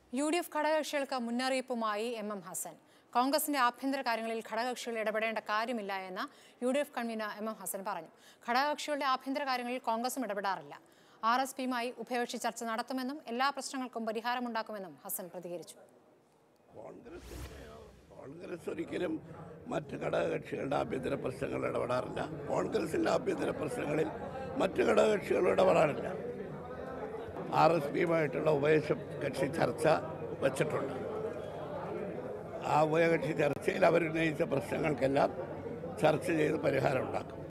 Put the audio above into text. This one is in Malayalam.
യു ഡി എഫ് ഘടകകക്ഷികൾക്ക് മുന്നറിയിപ്പുമായി എം എം ഹസൻ കോൺഗ്രസിന്റെ ആഭ്യന്തര കാര്യങ്ങളിൽ ഘടകകക്ഷികൾ ഇടപെടേണ്ട കാര്യമില്ല എന്ന് U D F convener M M Hassan പറഞ്ഞു ഘടകകക്ഷികളുടെ ആഭ്യന്തര കാര്യങ്ങളിൽ കോൺഗ്രസും ഇടപെടാറില്ല ആർ എസ് പിയുമായി ഉഭയകക്ഷി ചർച്ച നടത്തുമെന്നും എല്ലാ പ്രശ്നങ്ങൾക്കും പരിഹാരമുണ്ടാക്കുമെന്നും ഹസൻ പ്രതികരിച്ചു കോൺഗ്രസിന്റെ കോൺഗ്രസ് ഒരിക്കലും മറ്റ് ഘടകകക്ഷികളുടെ ആഭ്യന്തര പ്രശ്നങ്ങളിൽ ഇടപെടാറില്ല കോൺഗ്രസിൻ്റെ ആഭ്യന്തര പ്രശ്നങ്ങളിൽ മറ്റ് ഘടകകക്ഷികൾ ഇടപെടാറില്ല ആർ എസ് പിയുമായിട്ടുള്ള ഉഭയകക്ഷി ചർച്ച വച്ചിട്ടുണ്ട് ആ ഉഭയകക്ഷി ചർച്ചയിൽ അവരുന്നയിച്ച പ്രശ്നങ്ങൾക്കെല്ലാം ചർച്ച ചെയ്ത് പരിഹാരം ഉണ്ടാക്കും